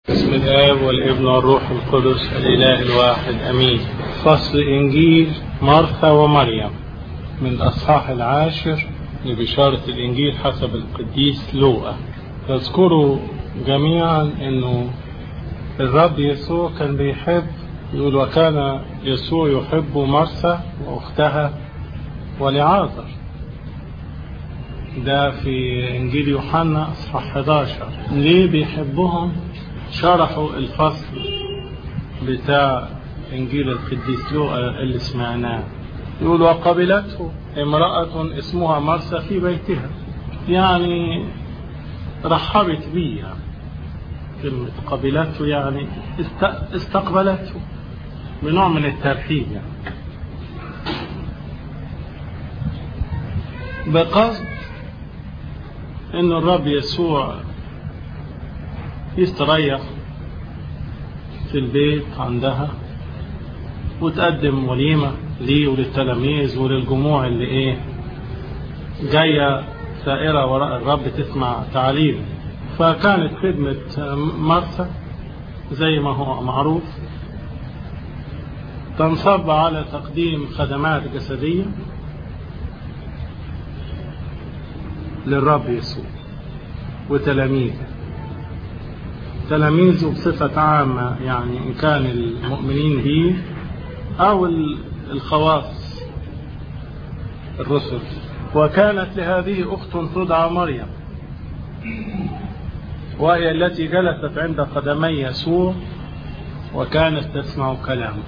بسم الآب والابن والروح القدس الإله الواحد أمين فصل إنجيل مرثا ومريم من الأصحاح العاشر لبشارة الإنجيل حسب القديس لوقا تذكروا جميعا أنه الرب يسوع كان بيحب يقول وكان يسوع يحب مرثا وأختها ولعازر ده في إنجيل يوحنا أصحاح 11 ليه بيحبهم شرحوا الفصل بتاع إنجيل القديس لوقا اللي سمعناه يقول وقبلته امرأة اسمها مرسى في بيتها يعني رحبت بيه يعني. كلمة قبلته يعني استقبلته بنوع من الترحيب يعني بقصد ان الرب يسوع يستريح في البيت عندها وتقدم وليمة ليه وللتلاميذ وللجموع اللي ايه جاية سائرة وراء الرب تسمع تعليم فكانت خدمة مرثا زي ما هو معروف تنصب على تقديم خدمات جسدية للرب يسوع وتلاميذه تلاميذه بصفة عامة يعني إن كان المؤمنين به أو الخواص الرسل وكانت لهذه أخت تدعى مريم وهي التي جلست عند قدمي يسوع وكانت تسمع كلامه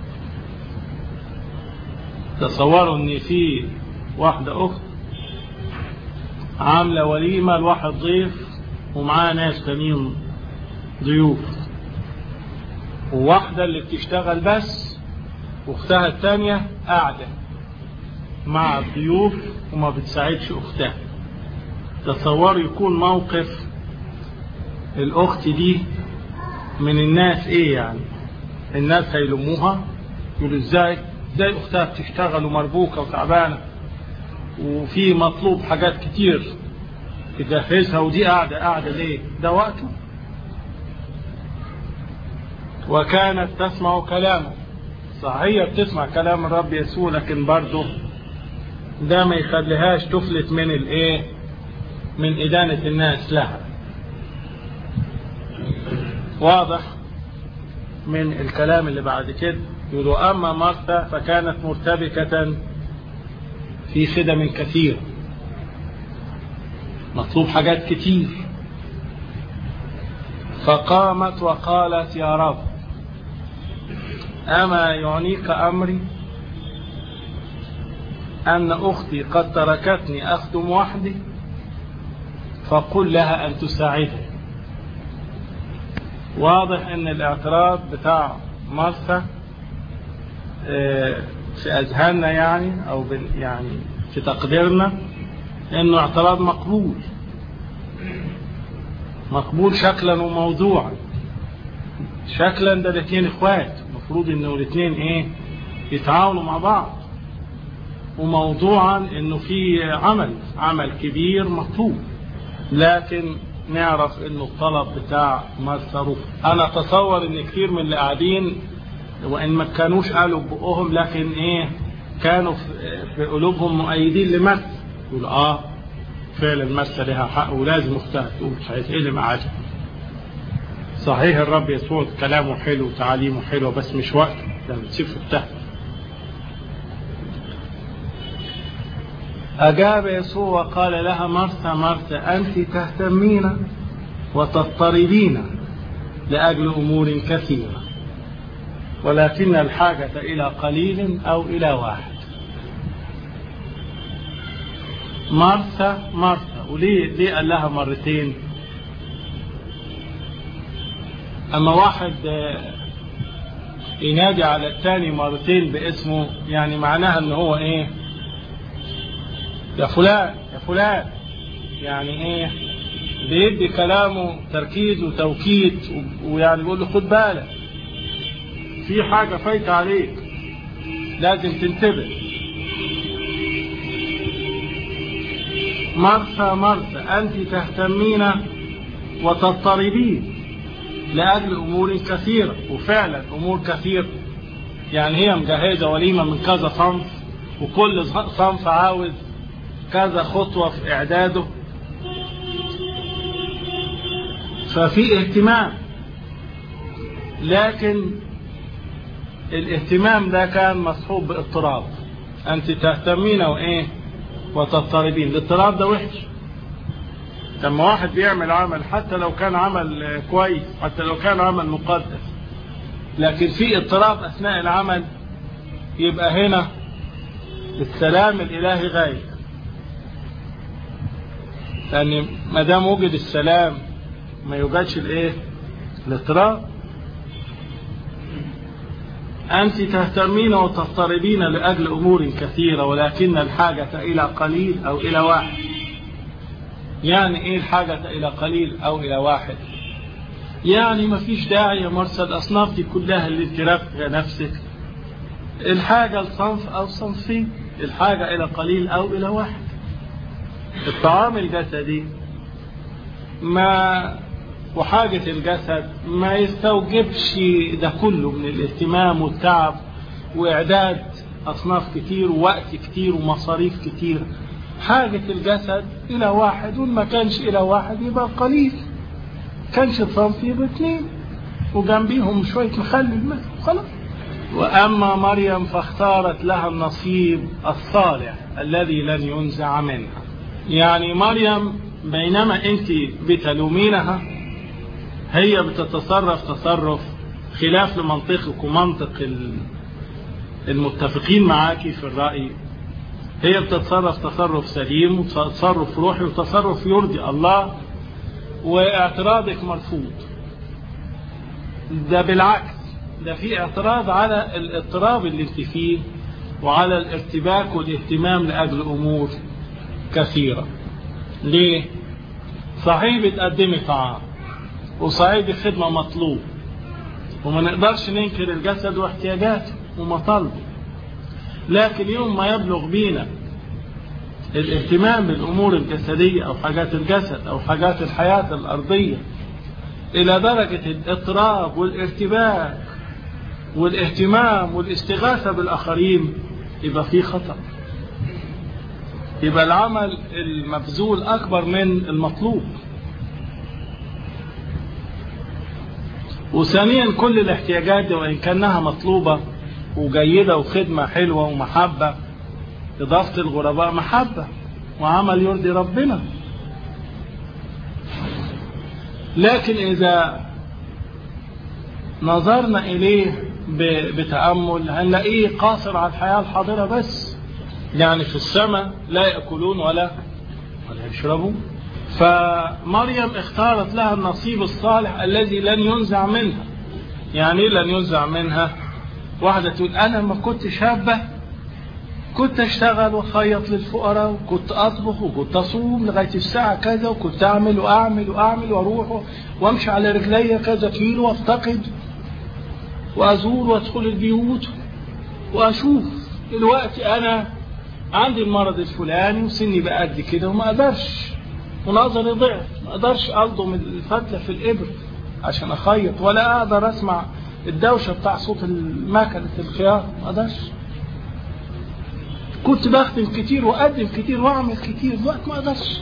تصوروا ان في واحدة اخت عاملة وليمة لواحد ضيف ومعاه ناس تانيين ضيوف وواحدة اللي بتشتغل بس واختها التانية قاعدة مع الضيوف وما بتساعدش اختها تصوروا يكون موقف الاخت دي من الناس ايه يعني الناس هيلموها يقولوا ازاي ازاي اختها بتشتغل ومربوكة وتعبانة وفي مطلوب حاجات كتير تجهزها ودي قاعدة قاعدة ليه ده وقته وكانت تسمع كلامه صحيح بتسمع كلام الرب يسوع لكن برضه ده ما يخليهاش تفلت من الايه من إدانة الناس لها واضح من الكلام اللي بعد كده يقولوا أما مرثا فكانت مرتبكة في خدم كثير مطلوب حاجات كتير فقامت وقالت يا رب أما يعنيك أمري أن أختي قد تركتني أخدم وحدي فقل لها أن تساعدني واضح أن الاعتراض بتاع مرثا في أذهاننا يعني أو يعني في تقديرنا أنه اعتراض مقبول مقبول شكلا وموضوعا شكلا ده الاثنين اخوات المفروض انه الاثنين ايه يتعاونوا مع بعض وموضوعا انه في عمل عمل كبير مطلوب لكن نعرف انه الطلب بتاع مرسى رفض انا اتصور ان كثير من اللي قاعدين وان ما كانوش قالوا بقهم لكن ايه كانوا في قلوبهم مؤيدين لمرسى يقول اه فعلا مرسى لها حق ولازم اختها تقول هيتقلم عادي صحيح الرب يسوع كلامه حلو وتعاليمه حلوه بس مش وقته لما تسيب اختها أجاب يسوع وقال لها مرثا مرثا أنت تهتمين وتضطربين لأجل أمور كثيرة ولكن الحاجة إلى قليل أو إلى واحد مرثا مرثا وليه ليه قال لها مرتين أما واحد ينادي على الثاني مرتين باسمه يعني معناها ان هو ايه يا فلان يا فلان يعني ايه بيدي كلامه تركيز وتوكيد ويعني بيقول له خد بالك في حاجة فايتة عليك لازم تنتبه مرثا مرثا أنت تهتمين وتضطربين لأجل أمور كثيرة وفعلا أمور كثيرة يعني هي مجهزة وليمة من كذا صنف وكل صنف عاوز كذا خطوة في إعداده ففي اهتمام لكن الاهتمام ده كان مصحوب باضطراب أنت تهتمين وإيه وتضطربين الاضطراب ده وحش لما واحد بيعمل عمل حتى لو كان عمل كويس حتى لو كان عمل مقدس لكن في اضطراب أثناء العمل يبقى هنا السلام الإلهي غايب لأن ما دام وجد السلام ما يوجدش الايه الاضطراب أنت تهتمين وتضطربين لأجل أمور كثيرة ولكن الحاجة إلى قليل أو إلى واحد يعني إيه الحاجة إلى قليل أو إلى واحد يعني ما فيش داعي يا مرسى الأصناف دي كلها اللي انت رافقة نفسك الحاجة لصنف أو صنفين الحاجة إلى قليل أو إلى واحد الطعام الجسدي ما وحاجة الجسد ما يستوجبش ده كله من الاهتمام والتعب وإعداد أصناف كتير ووقت كتير ومصاريف كتير حاجة الجسد إلى واحد وما كانش إلى واحد يبقى قليل كانش صنف يبقى اثنين وجنبيهم شوية مخلل مثلا خلاص وأما مريم فاختارت لها النصيب الصالح الذي لن ينزع منها يعني مريم بينما أنت بتلومينها هي بتتصرف تصرف خلاف لمنطقك ومنطق المتفقين معاك في الرأي هي بتتصرف تصرف سليم وتصرف روحي وتصرف يرضي الله واعتراضك مرفوض ده بالعكس ده في اعتراض على الاضطراب اللي انت فيه وعلى الارتباك والاهتمام لأجل أمور كثيرة ليه صحيح بتقدمي طعام وصحيح دي خدمة مطلوب وما نقدرش ننكر الجسد واحتياجاته ومطالبه لكن يوم ما يبلغ بينا الاهتمام بالأمور الجسدية أو حاجات الجسد أو حاجات الحياة الأرضية إلى درجة الاضطراب والارتباك والاهتمام والاستغاثة بالآخرين يبقى في خطأ يبقى العمل المبذول أكبر من المطلوب وثانيا كل الاحتياجات دي وإن كانها مطلوبة وجيدة وخدمة حلوة ومحبة إضافة الغرباء محبة وعمل يرضي ربنا لكن إذا نظرنا إليه بتأمل هنلاقيه قاصر على الحياة الحاضرة بس يعني في السماء لا يأكلون ولا ولا يشربون فمريم اختارت لها النصيب الصالح الذي لن ينزع منها يعني لن ينزع منها واحدة تقول أنا ما كنت شابة كنت أشتغل وأخيط للفقراء وكنت أطبخ وكنت أصوم لغاية الساعة كذا وكنت أعمل وأعمل وأعمل وأروح وأمشي على رجلي كذا كيلو وأفتقد وأزور وأدخل البيوت وأشوف دلوقتي أنا عندي المرض الفلاني وسني بقى قد كده وما أقدرش ونظري ضعف ما أقدرش ألضم الفتلة في الإبر عشان أخيط ولا أقدر أسمع الدوشة بتاع صوت المكنة الخيار ما أقدرش كنت بخدم كتير وأقدم كتير وأعمل كتير دلوقتي ما أقدرش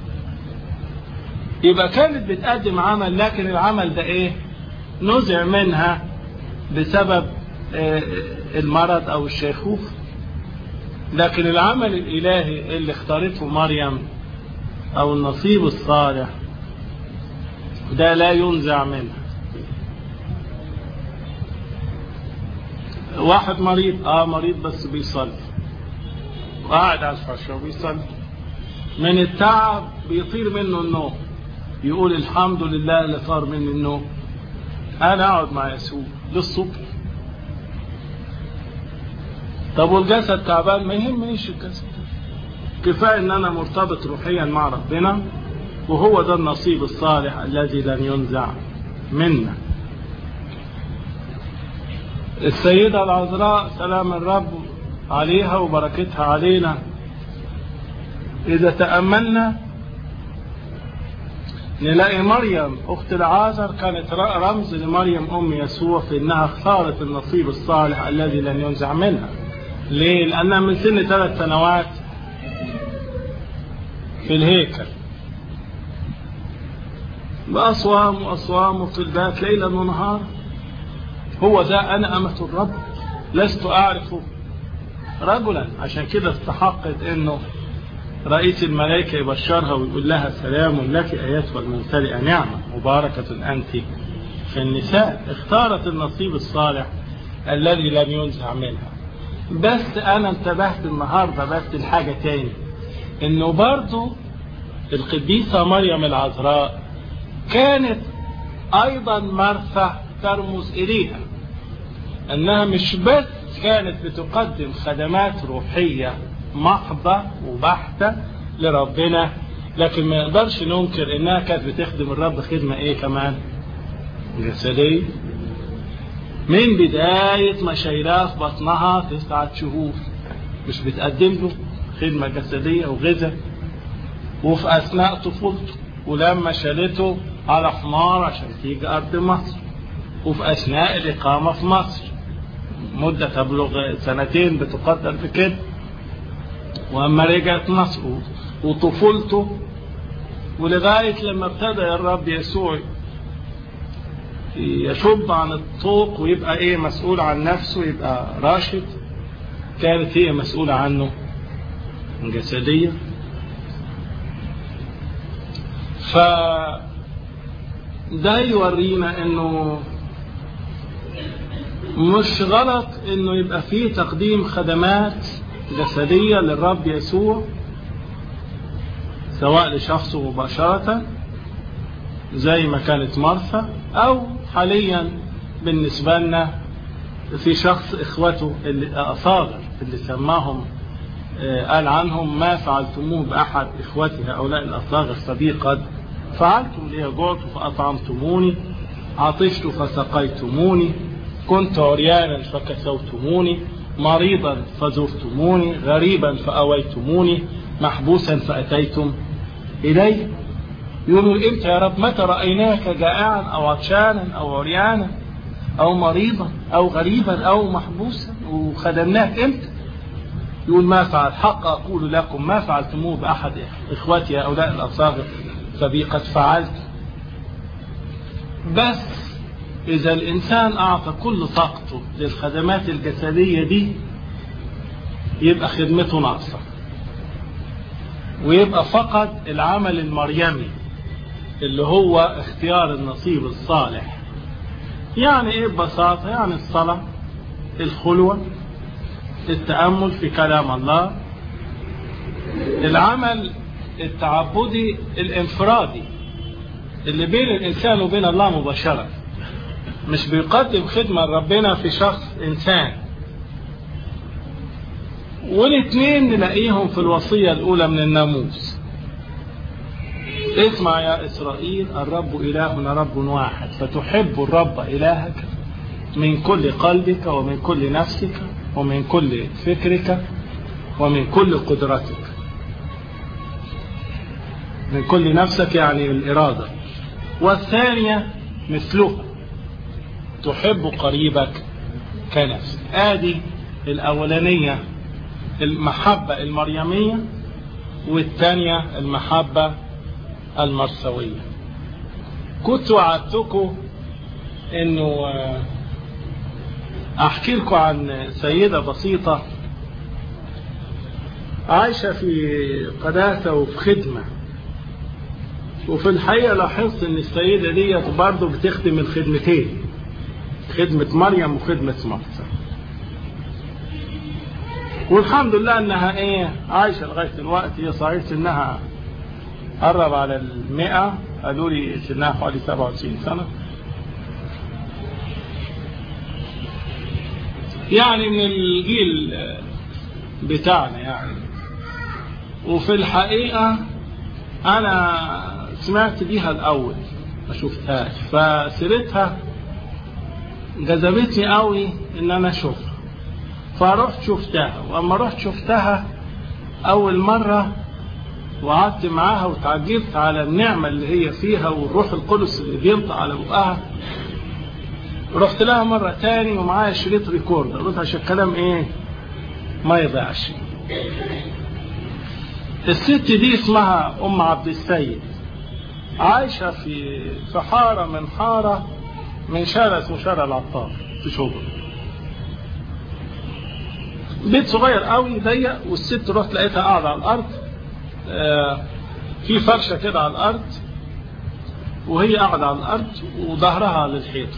يبقى كانت بتقدم عمل لكن العمل ده إيه نزع منها بسبب المرض أو الشيخوخة لكن العمل الإلهي اللي اختارته مريم أو النصيب الصالح ده لا ينزع منه واحد مريض اه مريض بس بيصلي وقاعد على الفرشه وبيصلي من التعب بيطير منه النوم يقول الحمد لله اللي طار مني النوم انا اقعد مع يسوع للصبح طب والجسد تعبان ما يهمنيش الجسد كفايه ان انا مرتبط روحيا مع ربنا وهو ده النصيب الصالح الذي لن ينزع منا السيدة العذراء سلام الرب عليها وبركتها علينا إذا تأملنا نلاقي مريم أخت العازر كانت رمز لمريم أم يسوع في إنها اختارت النصيب الصالح الذي لن ينزع منها ليه؟ لأنها من سن ثلاث سنوات في الهيكل بأصوام وأصوام وطلبات ليلا ونهارا هو ذا أنا أمة الرب لست أعرف رجلا عشان كده استحقت أنه رئيس الملائكة يبشرها ويقول لها سلام لك أيتها الممتلئة نعمة مباركة أنت في النساء اختارت النصيب الصالح الذي لم ينزع منها بس أنا انتبهت النهاردة بس الحاجة تاني إنه برضو القديسة مريم العذراء كانت أيضا مرثى ترمز إليها أنها مش بس كانت بتقدم خدمات روحية محضة وبحتة لربنا لكن ما نقدرش ننكر انها كانت بتخدم الرب خدمة ايه كمان جسدية من بداية ما شايلاه في بطنها تسعة شهور مش بتقدم له خدمة جسدية وغذاء وفي أثناء طفولته ولما شالته على حمار عشان تيجي أرض مصر وفي أثناء الإقامة في مصر مدة تبلغ سنتين بتقدر بكده وأما رجعت مصر وطفولته ولغاية لما ابتدى الرب يسوع يشب عن الطوق ويبقى ايه مسؤول عن نفسه يبقى راشد كانت هي مسؤولة عنه جسديا ف ده يورينا انه مش غلط انه يبقى فيه تقديم خدمات جسدية للرب يسوع سواء لشخصه مباشرة زي ما كانت مرثى او حاليا بالنسبة لنا في شخص اخوته اللي اصاغر اللي سماهم قال عنهم ما فعلتموه باحد اخوته هؤلاء الاصاغر صديقا فعلتم لي جعت فاطعمتموني عطشت فسقيتموني كنت عريانا فكسوتموني مريضا فزرتموني غريبا فأويتموني محبوسا فأتيتم إلي يقولوا امتى يا رب متى رأيناك جائعا أو عطشانا أو عريانا أو مريضا أو غريبا أو محبوسا وخدمناك امتى يقول ما فعل حق أقول لكم ما فعلتموه بأحد إخوتي هؤلاء الأصاغر فبي قد فعلت بس إذا الإنسان أعطى كل طاقته للخدمات الجسدية دي يبقى خدمته ناقصة ويبقى فقط العمل المريمي اللي هو اختيار النصيب الصالح يعني ايه ببساطة يعني الصلاة الخلوة التأمل في كلام الله العمل التعبدي الانفرادي اللي بين الإنسان وبين الله مباشرة مش بيقدم خدمة لربنا في شخص إنسان والاثنين نلاقيهم في الوصية الأولى من الناموس اسمع يا إسرائيل الرب إلهنا رب واحد فتحب الرب إلهك من كل قلبك ومن كل نفسك ومن كل فكرك ومن كل قدرتك من كل نفسك يعني الإرادة والثانية مثلها تحب قريبك كنفسك ادي الاولانية المحبة المريمية والثانية المحبة المرسوية كنت وعدتكم انه احكي لكم عن سيدة بسيطة عايشة في قداسة وفي خدمة وفي الحقيقة لاحظت ان السيدة دي برضه بتخدم الخدمتين خدمة مريم وخدمة مرثا والحمد لله انها ايه عايشة لغاية الوقت هي صحيح سنها قرب على المئة قالوا لي سنها حوالي 97 سنة يعني من الجيل بتاعنا يعني وفي الحقيقة انا سمعت بيها الاول ما شفتهاش فسيرتها جذبتني قوي ان انا اشوفها فرحت شفتها واما رحت شفتها اول مرة وقعدت معاها وتعجبت على النعمة اللي هي فيها والروح القدس اللي بينطق على بقها رحت لها مرة تاني ومعايا شريط ريكورد قلت عشان الكلام ايه ما يضيعش الست دي اسمها ام عبد السيد عايشة في في حارة من حارة من شارع اسمه شارع العطار في شبرا بيت صغير قوي ضيق والست رحت لقيتها قاعدة على الأرض آه في فرشة كده على الأرض وهي قاعدة على الأرض وظهرها للحيط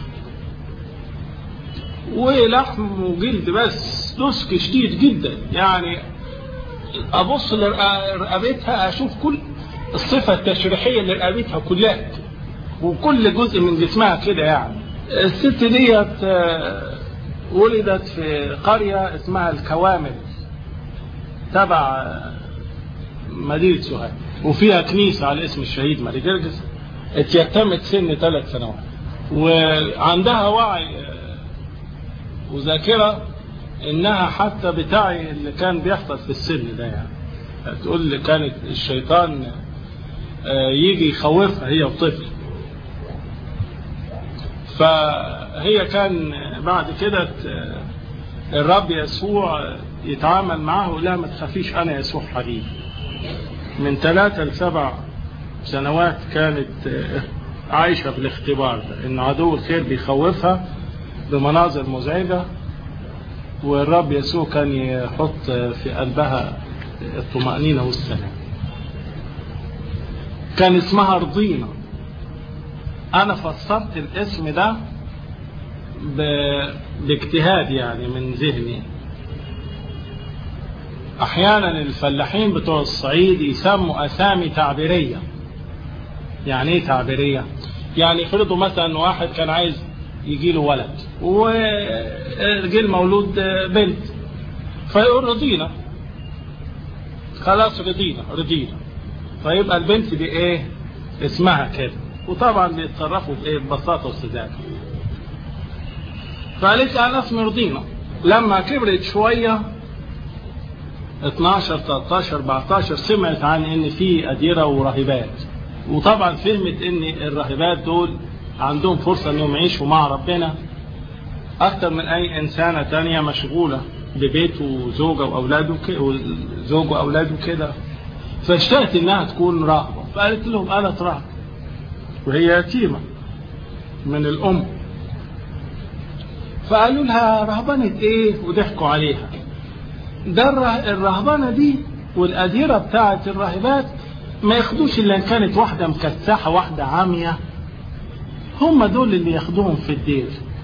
ولحم وجلد بس دسك شديد جدا يعني أبص لرقبتها أشوف كل الصفة التشريحية لرقبتها كلها وكل جزء من جسمها كده يعني الست ديت ولدت في قرية اسمها الكوامل تبع مدينة سوهاج وفيها كنيسة على اسم الشهيد ماري جرجس اتيتمت سن ثلاث سنوات وعندها وعي وذاكرة انها حتى بتاعي اللي كان بيحصل في السن ده يعني تقول لي كانت الشيطان يجي يخوفها هي وطفل فهي كان بعد كده الرب يسوع يتعامل معه ولا ما تخافيش انا يسوع حبيبي من ثلاثة لسبع سنوات كانت عايشة في الاختبار ده ان عدو الخير بيخوفها بمناظر مزعجة والرب يسوع كان يحط في قلبها الطمأنينة والسلام كان اسمها رضينا انا فسرت الاسم ده ب... باجتهاد يعني من ذهني احيانا الفلاحين بتوع الصعيد يسموا اسامي تعبيريه يعني ايه تعبيريه يعني فرضوا مثلا واحد كان عايز يجي له ولد وجي المولود بنت فيقول رضينا خلاص رضينا رضينا فيبقى البنت دي ايه اسمها كده وطبعا بيتصرفوا بايه ببساطه وسذاجه فقالت انا اسمي رضينا لما كبرت شويه 12 13 14 سمعت عن ان في اديره وراهبات وطبعا فهمت ان الراهبات دول عندهم فرصه انهم يعيشوا مع ربنا اكتر من اي انسانه تانية مشغوله ببيته وزوجه واولاده وزوجه واولاده كده فاشتهت انها تكون راهبه فقالت لهم انا راهبه وهي يتيمه من الام فقالوا لها رهبنه ايه وضحكوا عليها ده الرهبنه دي والاديره بتاعه الراهبات ما ياخدوش الا ان كانت واحده مكسحه واحده عاميه هم دول اللي ياخدوهم في الدير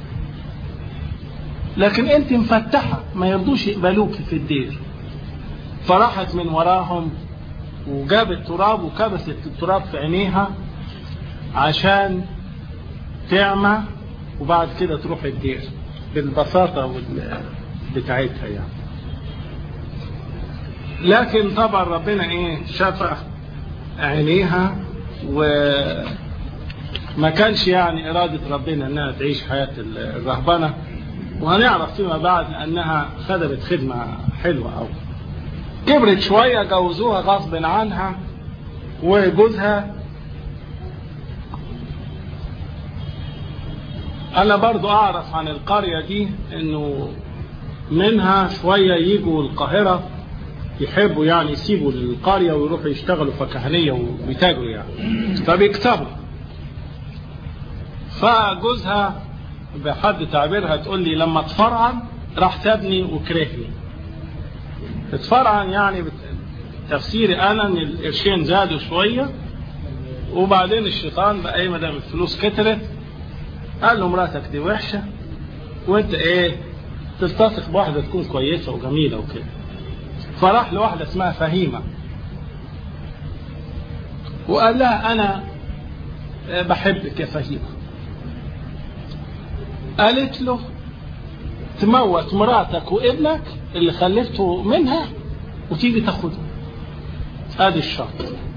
لكن انت مفتحه ما يرضوش يقبلوك في الدير فراحت من وراهم وجابت تراب وكبست التراب في عينيها عشان تعمى وبعد كده تروح الدير بالبساطة بتاعتها يعني لكن طبعا ربنا ايه شفى عينيها وما كانش يعني إرادة ربنا انها تعيش حياة الرهبنة وهنعرف فيما بعد انها خدمت خدمة حلوة أوي كبرت شوية جوزوها غصب عنها وجوزها أنا برضو أعرف عن القرية دي إنه منها شوية يجوا القاهرة يحبوا يعني يسيبوا القرية ويروحوا يشتغلوا فكهنية ويتاجروا يعني فبيكسبوا فجوزها بحد تعبيرها تقول لي لما اتفرعن راح سابني وكرهني اتفرعن يعني تفسيري انا ان القرشين زادوا شويه وبعدين الشيطان بقى ايه ما دام الفلوس كترت قال له مراتك دي وحشه وانت ايه تلتصق بواحده تكون كويسه وجميله وكده فراح لواحده اسمها فهيمه وقال لها انا بحبك يا فهيمه قالت له تموت مراتك وابنك اللي خلفته منها وتيجي تاخده ادي الشرط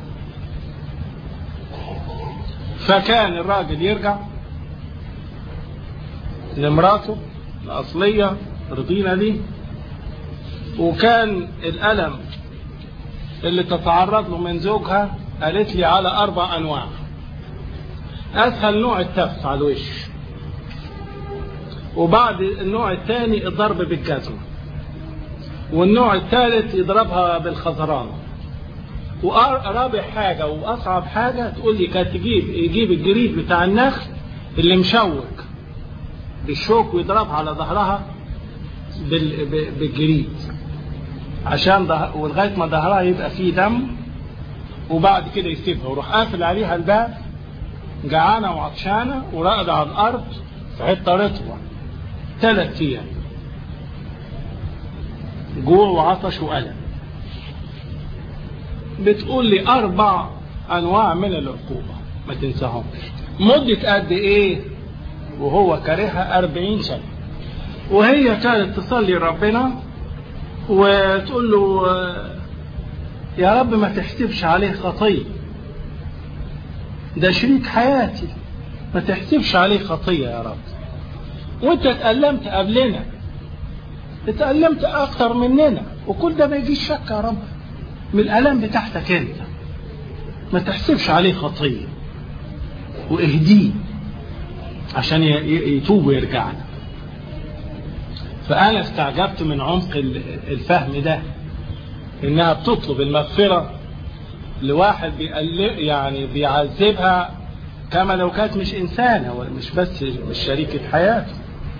فكان الراجل يرجع لمراته الأصلية رضينا دي وكان الألم اللي تتعرض له من زوجها قالت لي على أربع أنواع أسهل نوع التف على الوش وبعد النوع الثاني الضرب بالجزمة والنوع الثالث يضربها بالخزران ورابع حاجة وأصعب حاجة تقول لي كانت تجيب يجيب الجريد بتاع النخل اللي مشوك بالشوك ويضربها على ظهرها بالجريد عشان ده ولغاية ما ظهرها يبقى فيه دم وبعد كده يسيبها ويروح قافل عليها الباب جعانة وعطشانة وراقدة على الأرض في حتة رطبة ثلاث أيام جوع وعطش وألم بتقول لي أربع أنواع من العقوبة ما تنساهمش مدة قد إيه وهو كارهها أربعين سنة وهي كانت تصلي ربنا وتقول له يا رب ما تحسبش عليه خطية ده شريك حياتي ما تحسبش عليه خطية يا رب وانت اتألمت قبلنا اتألمت أكتر مننا وكل ده ما يجيش شك يا رب من الألم بتاعتك انت ما تحسبش عليه خطية واهديه عشان يتوب ويرجع لك فأنا استعجبت من عمق الفهم ده إنها بتطلب المغفرة لواحد يعني بيعذبها كما لو كانت مش إنسانة مش بس مش شريكة حياته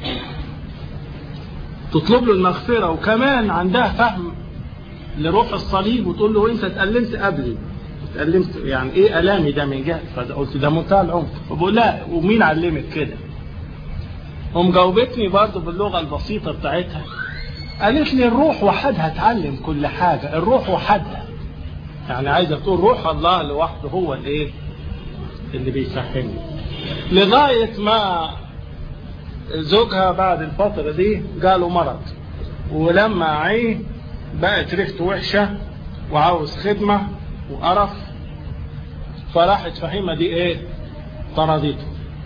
تطلب له المغفرة وكمان عندها فهم لروح الصليب وتقول له انت اتألمت قبلي اتألمت يعني ايه ألامي ده من جهة فقلت ده منتهى العمق فبقول لا ومين علمك كده ومجاوبتني برضه باللغة البسيطة بتاعتها قالت لي الروح وحدها تعلم كل حاجة الروح وحدها يعني عايزة تقول روح الله لوحده هو الايه اللي بيفهمني لغاية ما زوجها بعد الفترة دي جاله مرض ولما عيه بقت ريحته وحشة وعاوز خدمة وقرف فراحت فهيمة دي ايه طردته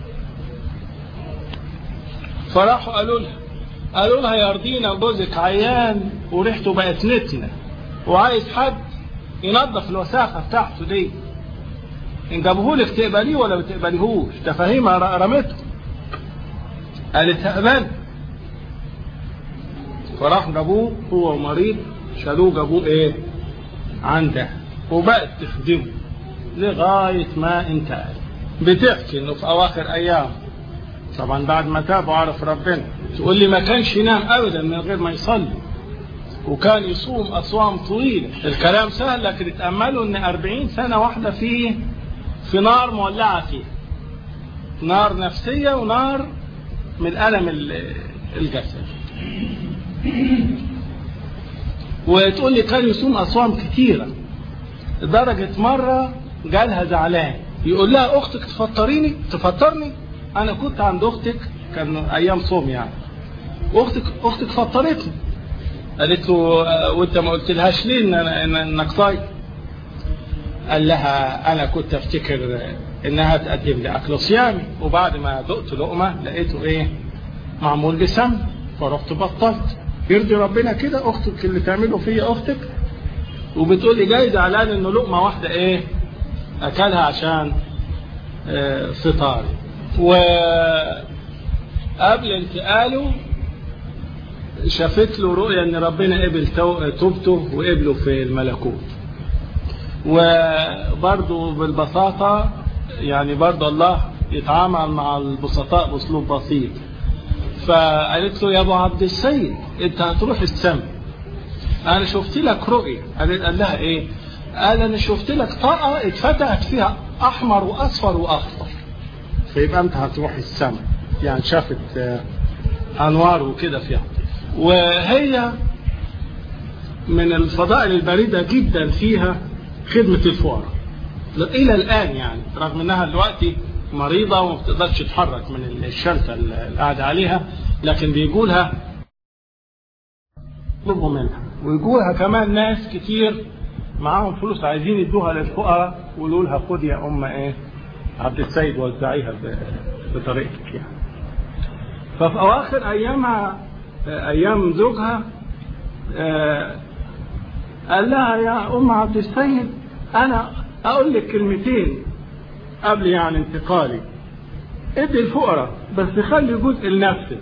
فراحوا قالوا لها قالوا لها يرضينا جوزك عيان وريحته بقت نتنة وعايز حد ينظف الوساخة بتاعته دي ان جابوهولك تقبليه ولا ما تقبليهوش تفاهيمها رمته قالت هقبل فراح جابوه هو مريض شالوه جابوه ايه عنده وبقت تخدمه لغاية ما انتهى بتحكي انه في اواخر ايام طبعا بعد ما تاب وعرف ربنا تقول لي ما كانش ينام ابدا من غير ما يصلي وكان يصوم اصوام طويله الكلام سهل لكن اتاملوا ان 40 سنه واحده فيه في نار مولعه فيه نار نفسيه ونار من الم الجسد وتقول لي كان يصوم اصوام كتيره لدرجه مره جالها زعلان يقول لها اختك تفطريني تفطرني انا كنت عند اختك كان ايام صوم يعني واختك اختك فطرتني قالت له وانت ما قلت لهاش ليه ان انا انك صايم قال لها انا كنت افتكر انها تقدم لي اكل صيامي وبعد ما دقت لقمه لقيته ايه معمول بسم فرحت بطلت يرضي ربنا كده اختك اللي تعمله فيا اختك وبتقول لي جاي زعلان انه لقمه واحده ايه اكلها عشان اه فطاري وقبل انتقاله شافت له رؤيا ان ربنا قبل توبته وقبله في الملكوت وبرضه بالبساطة يعني برضه الله يتعامل مع البسطاء باسلوب بسيط فقالت له يا ابو عبد السيد انت هتروح السماء انا شفت لك رؤيا قال لها ايه قال انا شفت لك طاقه اتفتحت فيها احمر واصفر واخضر فيبقى انت هتروح السماء يعني شافت انوار وكده فيها وهي من الفضائل البارده جدا فيها خدمه الفقراء الى الان يعني رغم انها دلوقتي مريضه وما بتقدرش تتحرك من الشركه اللي قاعده عليها لكن بيقولها يطلبوا منها ويقولها كمان ناس كتير معاهم فلوس عايزين يدوها للفقراء ويقولوا لها خد يا ام ايه عبد السيد وزعيها بطريقتك يعني ففي اواخر ايامها ايام زوجها قال لها يا ام عبد السيد انا اقول لك كلمتين قبل يعني انتقالي ادي الفقراء بس خلي جزء لنفسك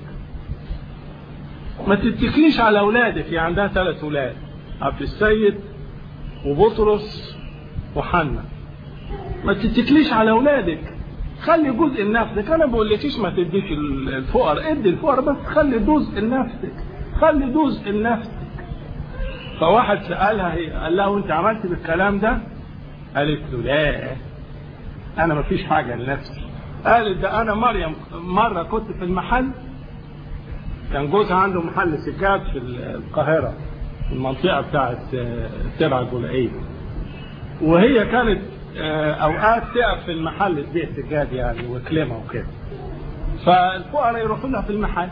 ما تتكليش على اولادك هي عندها ثلاث اولاد عبد السيد وبطرس وحنا ما تتكليش على اولادك خلي جزء لنفسك انا بقول لكيش ما تديش الفقراء ادي الفقراء بس خلي جزء لنفسك خلي جزء لنفسك فواحد سالها هي قال لها وانت عملت بالكلام ده قالت له لا انا ما فيش حاجه لنفسي قالت ده انا مريم مره كنت في المحل كان جوزها عنده محل سكات في القاهره في المنطقه بتاعت ترعه الجولائيه وهي كانت اوقات تقف في المحل تبيع سجاد يعني وكلمه وكده فالفقراء يروحوا لها في المحل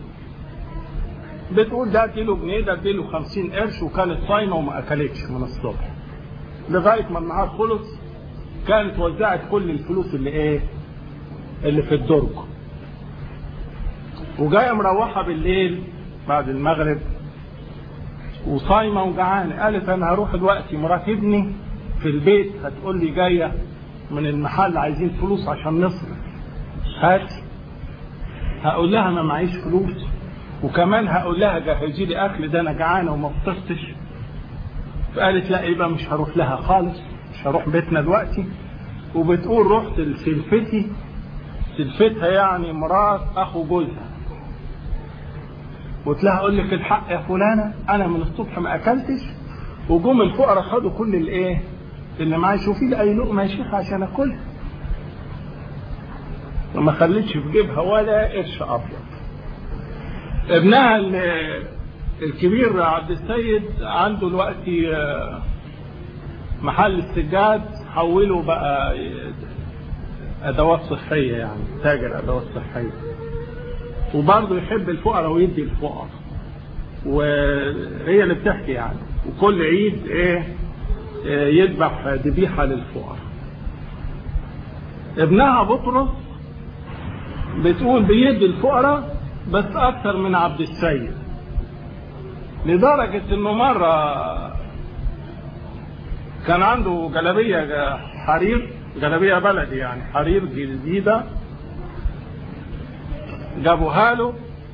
بتقول ده اديله جنيه ده اديله 50 قرش وكانت صايمه وما اكلتش من الصبح لغايه ما النهار خلص كانت وزعت كل الفلوس اللي ايه اللي في الدرج وجايه مروحه بالليل بعد المغرب وصايمه وجعانه قالت انا هروح دلوقتي مرات ابني في البيت هتقول لي جايه من المحل عايزين فلوس عشان نصرف هات هقول لها ما معيش فلوس وكمان هقول لها جهزي لي اكل ده انا جعانه وما فطرتش فقالت لا يبقى مش هروح لها خالص مش هروح بيتنا دلوقتي وبتقول رحت لسلفتي سلفتها يعني مرات اخو جوزها قلت لها اقول لك الحق يا فلانه انا من الصبح ما اكلتش وجم الفقراء خدوا كل الايه اللي معايا شوفي لي اي لقمه يا شيخ عشان اكلها وما خلتش في جيبها ولا قرش ابيض ابنها الكبير عبد السيد عنده دلوقتي محل السجاد حوله بقى ادوات صحيه يعني تاجر ادوات صحيه وبرضه يحب الفقراء ويدي الفقراء وهي اللي بتحكي يعني وكل عيد ايه يذبح ذبيحه للفقراء ابنها بطرس بتقول بيدي الفقراء بس اكتر من عبد السيد لدرجة انه مرة كان عنده جلبية حرير جلبية بلدي يعني حرير جديدة جابوها له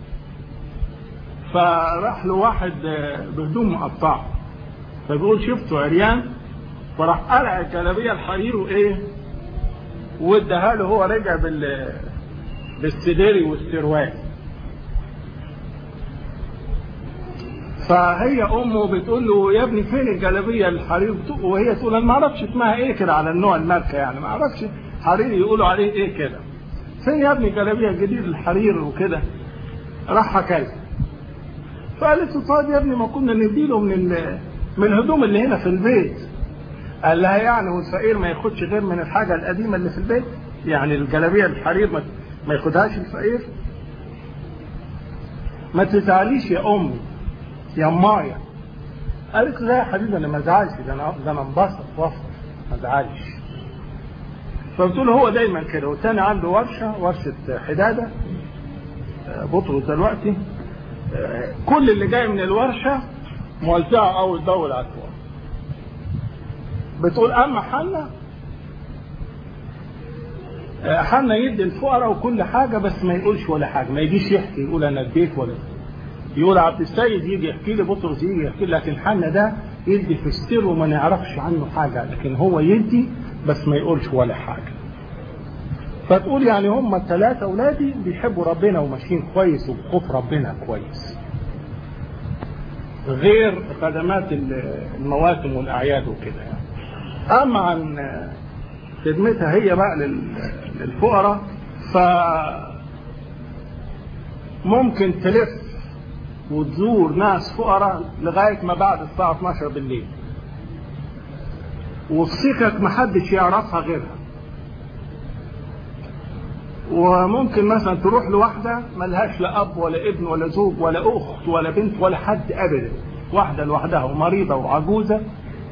فراح له واحد بهدوم مقطعة فبيقول شفته عريان فراح قلع الجلبية الحرير وايه واداها له هو رجع بال بالسديري والسروال فهي امه بتقول له يا ابني فين الجلابيه الحرير وهي تقول انا ما اعرفش اسمها ايه كده على النوع الماركه يعني ما اعرفش حرير يقولوا عليه ايه كده فين يا ابني الجلابيه الجديد الحرير وكده راح حكى فقالت له طيب يا ابني ما كنا نديله من من الهدوم اللي هنا في البيت قال لها يعني والفقير ما ياخدش غير من الحاجه القديمه اللي في البيت يعني الجلابيه الحرير ما, ما ياخدهاش الفقير ما تزعليش يا امي يا مايا قالت لا يا حبيبي انا ما ازعلش ده انا ده انا انبسط وافرح ما ازعلش فبتقول هو دايما كده والتاني عنده ورشه ورشه حداده بطرس دلوقتي كل اللي جاي من الورشه موزعه اول باول على الفقراء بتقول اما حنا حنا يدي الفقراء وكل حاجه بس ما يقولش ولا حاجه ما يجيش يحكي يقول انا اديت ولا يقول عبد السيد يجي يحكي لي بطرس يجي يحكي لي لكن حنا ده يدي في السر وما نعرفش عنه حاجه لكن هو يدي بس ما يقولش ولا حاجه فتقول يعني هم الثلاثه اولادي بيحبوا ربنا وماشيين كويس وبخوف ربنا كويس غير خدمات المواسم والاعياد وكده يعني اما عن خدمتها هي بقى للفقراء ف ممكن تلف وتزور ناس فقراء لغاية ما بعد الساعة 12 بالليل وفي سكك محدش يعرفها غيرها وممكن مثلا تروح لواحدة ملهاش لا أب ولا ابن ولا زوج ولا أخت ولا بنت ولا حد أبدا واحدة لوحدها ومريضة وعجوزة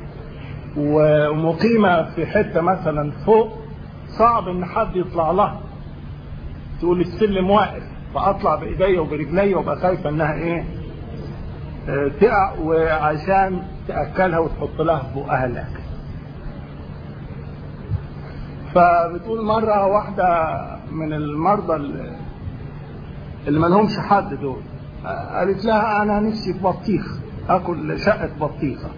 ومقيمة في حتة مثلا فوق صعب إن حد يطلع لها تقول السلم واقف فأطلع بإيديا وبرجليا وأبقى خايفة إنها إيه تقع وعشان تاكلها وتحط لها في بقها الاكل فبتقول مره واحده من المرضى اللي اللي ما لهمش حد دول قالت لها انا نفسي في بطيخ اكل شقه بطيخه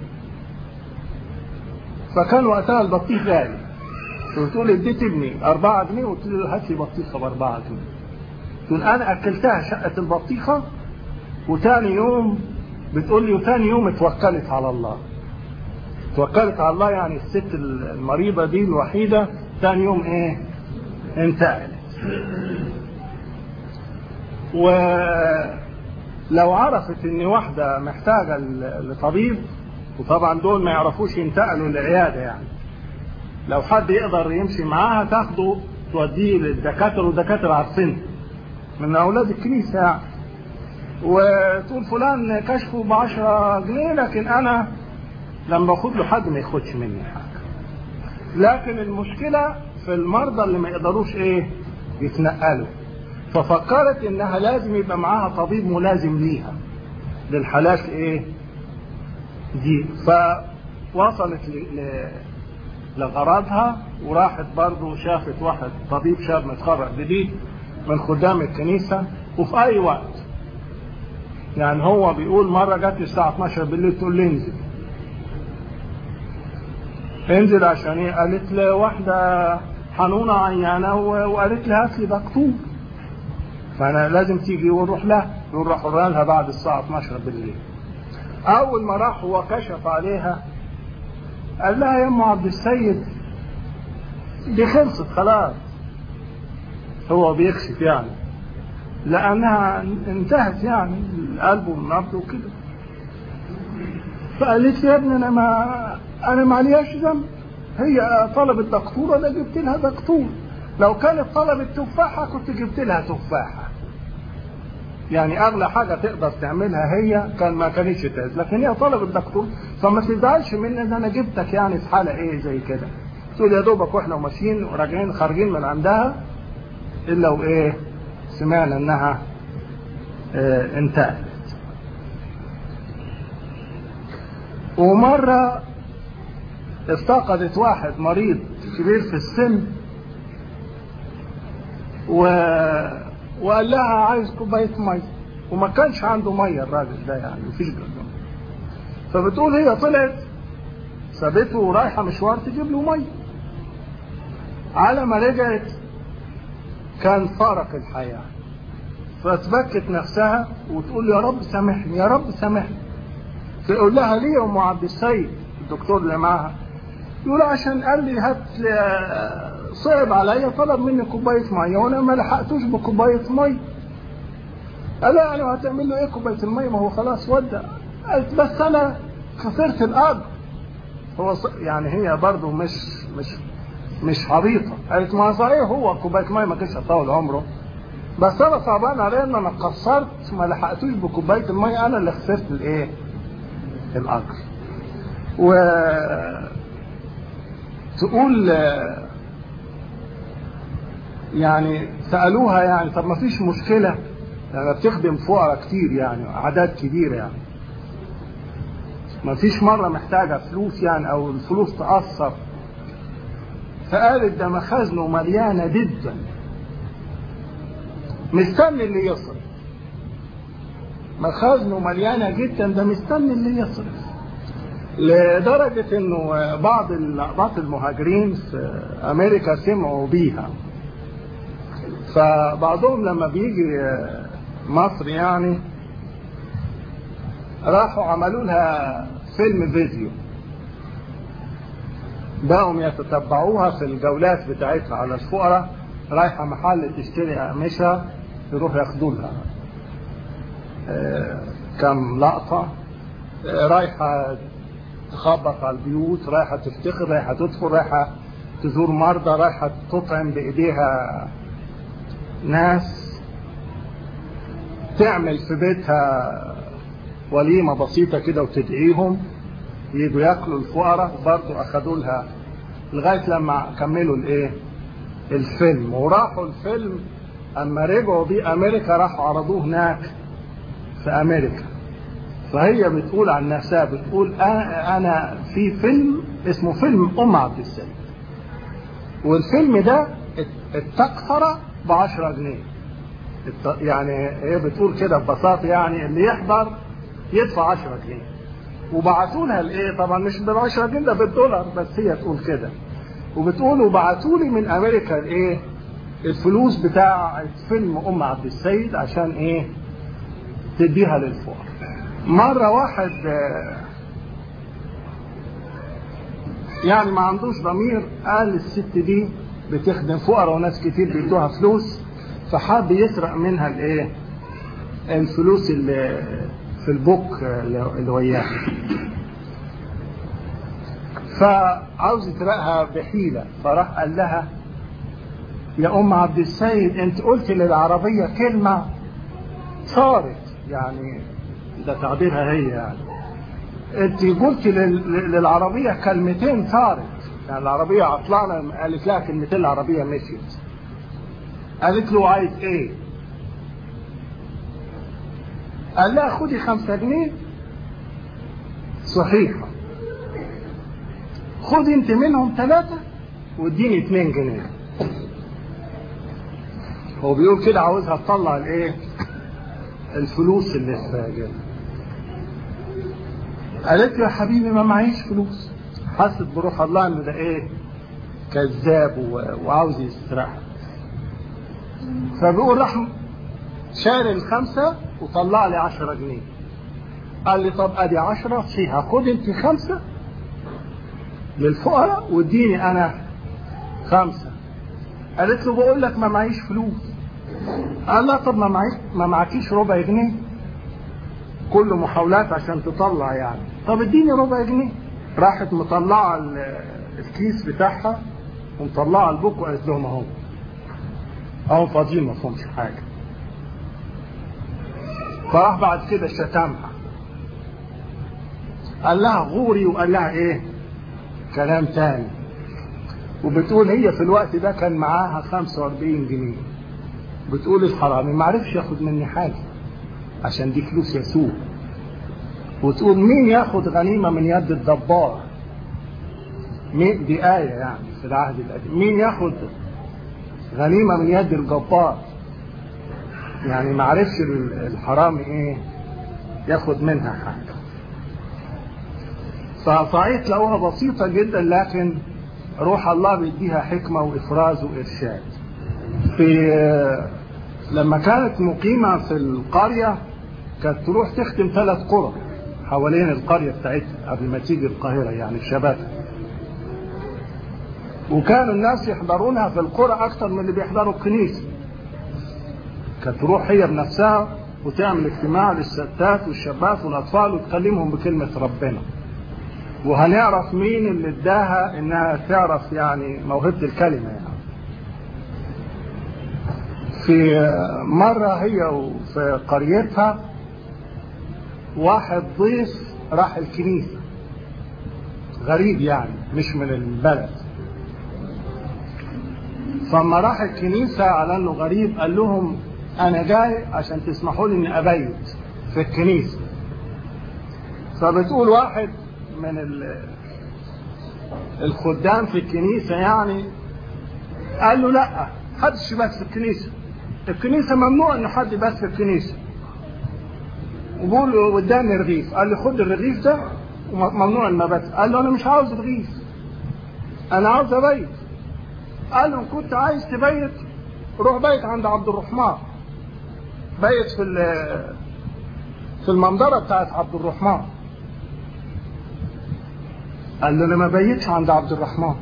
فكان وقتها البطيخ غالي فبتقول اديت ابني 4 جنيه وقلت له هات لي بطيخه ب 4 جنيه تقول انا اكلتها شقه البطيخه وتاني يوم بتقول لي وتاني يوم اتوكلت على الله توكلت على الله يعني الست المريضه دي الوحيده تاني يوم ايه انتقلت ولو عرفت ان واحده محتاجه لطبيب وطبعا دول ما يعرفوش ينتقلوا العياده يعني لو حد يقدر يمشي معاها تاخده توديه للدكاتره والدكاتره عارفينه من اولاد الكنيسه يعني وتقول فلان كشفه ب 10 جنيه لكن انا لما باخد له حد ما ياخدش مني حاجه لكن المشكله في المرضى اللي ما يقدروش ايه يتنقلوا ففكرت انها لازم يبقى معاها طبيب ملازم ليها للحالات ايه دي فوصلت ل... لغرضها وراحت برضه شافت واحد طبيب شاب متخرج جديد من خدام الكنيسة وفي أي وقت يعني هو بيقول مرة جات لي الساعة 12 بالليل تقول لي انزل انزل عشان ايه؟ قالت لي واحدة حنونة عيانة وقالت لي هات لي دكتور فانا لازم تيجي ونروح لها نروح لها بعد الساعة 12 بالليل اول ما راح هو كشف عليها قال لها يا ام عبد السيد دي خلصت خلاص هو بيكشف يعني لانها انتهت يعني القلب والنبض وكده فقالت لي يا ابني انا ما انا ما عليهاش ذنب هي طلبت دكتور انا جبت لها دكتور لو كانت طلبت تفاحه كنت جبت لها تفاحه يعني اغلى حاجه تقدر تعملها هي كان ما كانتش تاز لكن هي طلبت دكتور فما تزعلش مني ان انا جبتك يعني في حاله ايه زي كده تقول يا دوبك واحنا ماشيين وراجعين خارجين من عندها الا وايه سمعنا انها اه انتهت ومره افتقدت واحد مريض كبير في السن و وقال لها عايز كوبايه ميه وما كانش عنده ميه الراجل ده يعني مفيش جنبه فبتقول هي طلعت سابته ورايحه مشوار تجيب له ميه على ما رجعت كان فارق الحياه فتبكت نفسها وتقول يا رب سامحني يا رب سامحني فيقول لها ليه يا ام عبد السيد الدكتور اللي معاها يقول عشان قال لي هات صعب عليا طلب مني كوبايه ميه وانا ما لحقتوش بكوبايه ميه قال يعني هتعمل له ايه كوبايه الميه ما هو خلاص ودع قالت بس انا خسرت الاجر هو يعني هي برضه مش مش مش عبيطه قالت ما صحيح هو كوبايه ميه ما كانش هتطول عمره بس انا صعبان عليا ان انا قصرت ما لحقتوش بكوبايه الميه انا اللي خسرت الايه الاجر و تقول يعني سألوها يعني طب ما فيش مشكلة يعني بتخدم فقراء كتير يعني أعداد كبيرة يعني ما فيش مرة محتاجة فلوس يعني أو الفلوس تأثر فقالت ده مخازنه مليانة جدا مستني اللي يصرف مخازنه مليانة جدا ده مستني اللي يصرف لدرجة انه بعض بعض المهاجرين في امريكا سمعوا بيها فبعضهم لما بيجي مصر يعني راحوا عملوا لها فيلم فيديو بقوا يتتبعوها في الجولات بتاعتها على الفقراء رايحة محل تشتري أقمشة يروح ياخدوا لها كم لقطة رايحة تخبط على البيوت رايحة تفتخر رايحة تدخل رايحة تزور مرضى رايحة تطعم بإيديها ناس تعمل في بيتها وليمة بسيطة كده وتدعيهم يجوا ياكلوا الفقراء برضه أخدوا لها لغاية لما كملوا الإيه؟ الفيلم وراحوا الفيلم أما رجعوا بيه أمريكا راحوا عرضوه هناك في أمريكا فهي بتقول عن نفسها بتقول انا أنا في فيلم اسمه فيلم ام عبد السيد والفيلم ده التكفره ب 10 جنيه الت- يعني هي بتقول كده ببساطه يعني اللي يحضر يدفع 10 جنيه وبعتوا لها الايه طبعا مش ب 10 جنيه ده بالدولار بس هي تقول كده وبتقول وبعتوا لي من امريكا الايه الفلوس بتاع فيلم ام عبد السيد عشان ايه تديها للفقراء مره واحد آه، يعني ما عندوش ضمير قال الست دي بتخدم فقراء وناس كتير بيدوها فلوس فحب يسرق منها الايه الفلوس اللي في البوك اللي اللي وياها فعاوز يسرقها بحيلة فراح قال لها يا أم عبد السيد أنت قلت للعربية كلمة صارت يعني ده تعبيرها هي يعني أنت قلت لل- للعربية كلمتين صارت يعني العربية عطلانة قالت لها كلمتين العربية مشيت قالت له عايز ايه قال لها خدي خمسة جنيه صحيحة خدي انت منهم ثلاثة واديني اتنين جنيه هو بيقول كده عاوزها تطلع الايه الفلوس اللي في جيبها قالت له يا حبيبي ما معيش فلوس حست بروح الله ان ده ايه كذاب و- وعاوز يسرقها فبيقول راح شال الخمسة وطلع لي عشرة جنيه قال لي طب ادي عشرة فيها خد انت خمسة للفقراء واديني انا خمسة قالت له بقول لك ما معيش فلوس قال لا طب ما معيش ما معكيش ربع جنيه كل محاولات عشان تطلع يعني طب اديني ربع جنيه راحت مطلعه ال- الكيس بتاعها ومطلعه البوك وقالت لهم اهو اهو فاضيين ما فيهمش حاجه فراح بعد كده شتمها قال لها غوري وقال لها ايه كلام تاني وبتقول هي في الوقت ده كان معاها 45 جنيه بتقول الحرامي ما عرفش ياخد مني حاجه عشان دي فلوس يسوع وتقول مين ياخد غنيمه من يد الدبار مين دي آية يعني في العهد القديم مين ياخد غنيمة من يد الجبار يعني ما عرفش ال- الحرامي ايه ياخد منها حاجة فصحيح تلاقوها بسيطة جدا لكن روح الله بيديها حكمة وإفراز وإرشاد في لما كانت مقيمة في القرية كانت تروح تخدم ثلاث قرى حوالين القرية بتاعتها قبل ما تيجي القاهرة يعني في شباتها وكانوا الناس يحضرونها في القرى أكثر من اللي بيحضروا الكنيسة كانت تروح هي بنفسها وتعمل اجتماع للستات والشباب والأطفال وتكلمهم بكلمة ربنا وهنعرف مين اللي اداها انها تعرف يعني موهبة الكلمة يعني في مرة هي وفي قريتها واحد ضيف راح الكنيسة غريب يعني مش من البلد فلما راح الكنيسة على انه غريب قال لهم انا جاي عشان تسمحوا لي اني ابيت في الكنيسة فبتقول واحد من ال- الخدام في الكنيسة يعني قال له لا حدش يبات في الكنيسة الكنيسة ممنوع ان حد يبات في الكنيسة وبقول له قدامي رغيف قال لي خد الرغيف ده وممنوع المبات قال له انا مش عاوز رغيف انا عاوز ابيت قال له إن كنت عايز تبيت روح بيت عند عبد الرحمن بيت في ال- في المنظرة بتاعت عبد الرحمن قال له انا ما بيتش عند عبد الرحمن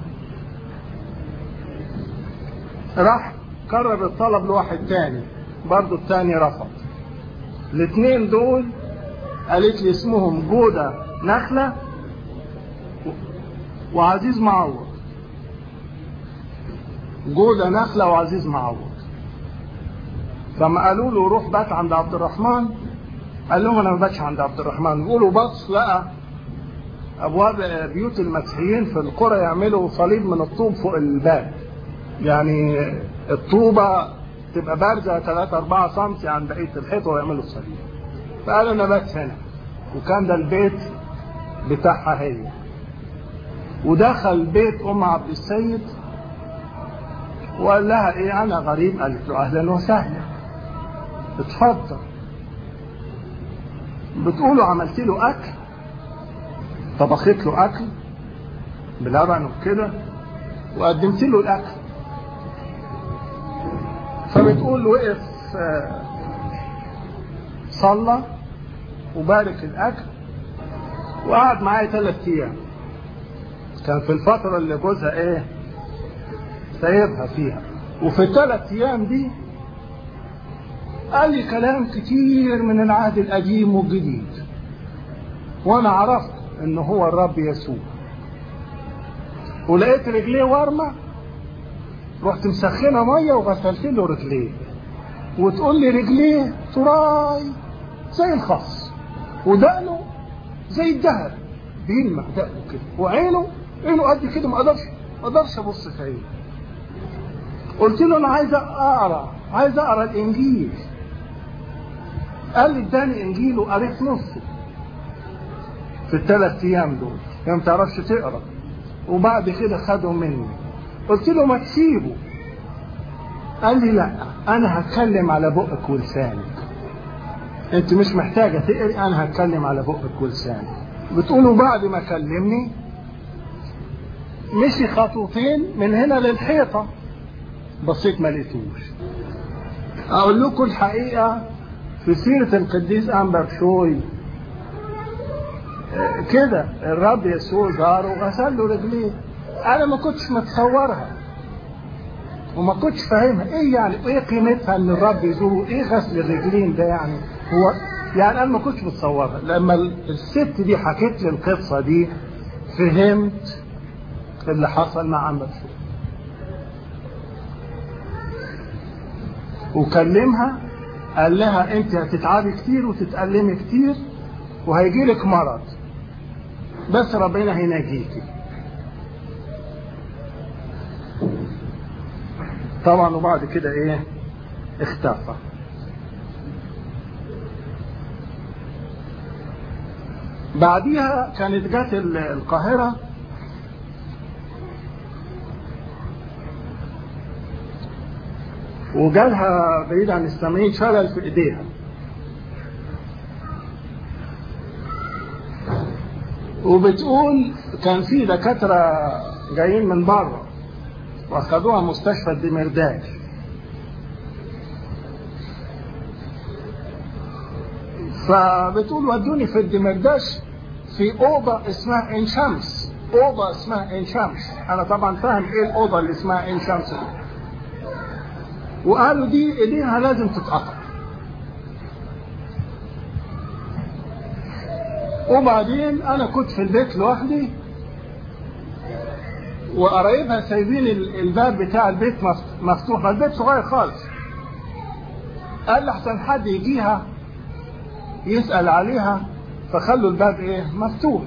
راح كرر الطلب لواحد تاني برضه التاني رفض الاثنين دول قالت لي اسمهم جودة نخلة وعزيز معوض جودة نخلة وعزيز معوض فما قالوا له روح بات عند عبد الرحمن قال لهم انا ما باتش عند عبد الرحمن يقولوا بص لقى ابواب بيوت المسيحيين في القرى يعملوا صليب من الطوب فوق الباب يعني الطوبة تبقى بارزة 3 4 سم عن بقية الحيطة ويعملوا الصليب فقال انا بات هنا وكان ده البيت بتاعها هي ودخل بيت ام عبد السيد وقال لها ايه انا غريب قالت له اهلا وسهلا اتفضل بتقولوا عملت له اكل طبخت له اكل بلبن وكده وقدمت له الاكل فبتقول وقف صلى وبارك الاكل وقعد معايا ثلاث ايام كان في الفترة اللي جوزها ايه سايبها فيها وفي الثلاث ايام دي قال لي كلام كتير من العهد القديم والجديد وانا عرفت ان هو الرب يسوع ولقيت رجليه ورمه رحت مسخنه ميه وغسلت له رجليه وتقول لي رجليه تراي زي الخص ودقنه زي الذهب بيلمع دقنه كده وعينه عينه قد كده ما اقدرش ما اقدرش ابص في عينه قلت له انا عايز اقرا عايز اقرا الانجيل قال لي اداني انجيل وقريت نصه في الثلاث ايام دول يعني ما تعرفش تقرا وبعد كده خدوا مني قلت له ما تسيبه قال لي لا انا هتكلم على بقك ولسانك انت مش محتاجه تقري انا هتكلم على بقك ولسانك بتقولوا بعد ما كلمني مشي خطوتين من هنا للحيطه بصيت ما لقيتوش اقول لكم الحقيقه في سيره القديس انبر شوي كده الرب يسوع ظهر وغسل له رجليه انا ما كنتش متصورها وما كنتش فاهمها ايه يعني ايه قيمتها ان الرب يزوره ايه غسل الرجلين ده يعني هو يعني انا ما كنتش متصورها لما الست دي حكت لي القصه دي فهمت اللي حصل مع انبر شوي وكلمها قال لها انت هتتعبي كتير وتتألمي كتير وهيجي لك مرض بس ربنا هينجيكي طبعا وبعد كده ايه اختفى بعديها كانت جت القاهرة وجالها بعيد عن السامعين شلل في ايديها وبتقول كان في دكاترة جايين من بره واخدوها مستشفى الدمرداش فبتقول ودوني في الدمرداش في أوضة اسمها عين شمس أوضة اسمها عين شمس أنا طبعا فاهم إيه الأوضة اللي اسمها عين شمس دي وقالوا دي إيديها لازم تتقطع وبعدين انا كنت في البيت لوحدي وقرايبها سايبين الباب بتاع البيت مفتوح البيت صغير خالص قال لحسن حد يجيها يسأل عليها فخلوا الباب ايه مفتوح